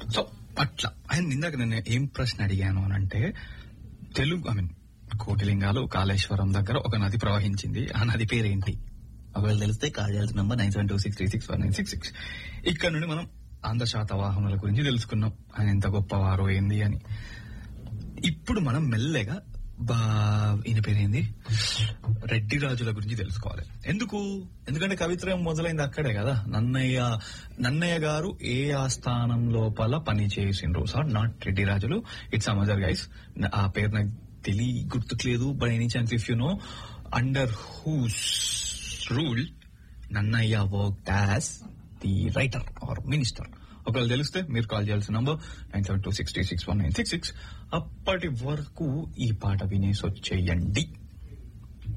so అట్లా ఆయన ఇందాక నేను ఏం ప్రశ్న అడిగాను అని అంటే తెలుగు ఐ మీన్ కోటిలింగాలు కాళేశ్వరం దగ్గర ఒక నది ప్రవహించింది ఆ నది పేరేంటి ఒకవేళ తెలిస్తే కాల్ చేయాల్సిన number nine seven two six three six one nine six six ఇక్కడ నుండి మనం ఆంధ్ర శాతవాహనుల గురించి తెలుసుకున్నాం ఆయన ఎంత గొప్పవారో ఏంది అని ఇప్పుడు మనం మెల్లగా బా ఈయన పేరేంది రెడ్డి రాజుల గురించి తెలుసుకోవాలి ఎందుకు ఎందుకంటే కవిత్రయం మొదలైంది అక్కడే కదా నన్నయ్య నన్నయ్య గారు ఏ ఆస్థానం లోపల పని చేసిండ్రు సార్ నాట్ రెడ్డి రాజులు ఇట్స్ అమజర్ గైస్ ఆ పేరు నాకు తెలియ గుర్తుట్లేదు but any chance if you know under whose rule Nannayya work as the writer or minister ఒకవేళ తెలిస్తే మీరు కాల్ చేయాల్సిన number nine seven two six three six one nine six six అప్పటి వరకు ఈ పాట వినేసి వచ్చేయండి